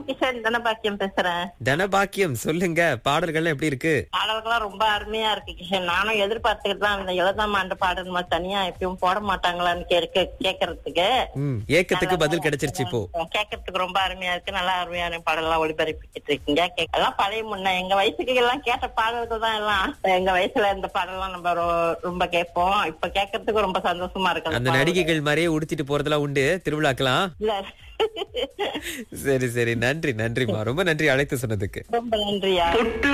கிஷன் தனபாக்கியம் பேசுறேன் தனபாக்கியம் சொல்லுங்க பாடல்கள்லாம் எப்படி இருக்கு பாடல்கள்லாம் ரொம்ப அருமையா இருக்கு கிஷன் நானும் எதிர்பார்த்துக்கிட்டு தான் இந்த எழுதாம் ஆண்டு பாடல் மாதிரி தனியா எப்பயும் போட மாட்டாங்களான்னு கேட்க கேட்கறதுக்கு ம் ஏக்கத்துக்கு பதில் கிடைச்சிருச்சு இப்போ கேட்கறதுக்கு ரொம்ப அருமையா இருக்கு நல்லா அருமையான பாடல்லாம் ஒளிபரப்பிக்கிட்டு இருக்கீங்க கேக்க- எல்லாம் பழைய முன்ன எங்க வயசுக்கு எல்லாம் கேட்ட பாடல்கள் தான் எல்லாம் எங்க வயசுல இந்த பாடல்லாம் நம்ம ரொ- ரொம்ப கேட்போம் இப்ப கேட்கறதுக்கு ரொம்ப சந்தோஷமா இருக்கு அந்த நடிகைகள் மாதிரியே உடுத்திட்டு போறதெல்லாம் உண்டு திருவிழாக்கெல்லாம் இல்ல சரி சரி நன்றி நன்றிமா ரொம்ப நன்றி அழைத்து சொன்னதுக்கு ரொம்ப நன்றியா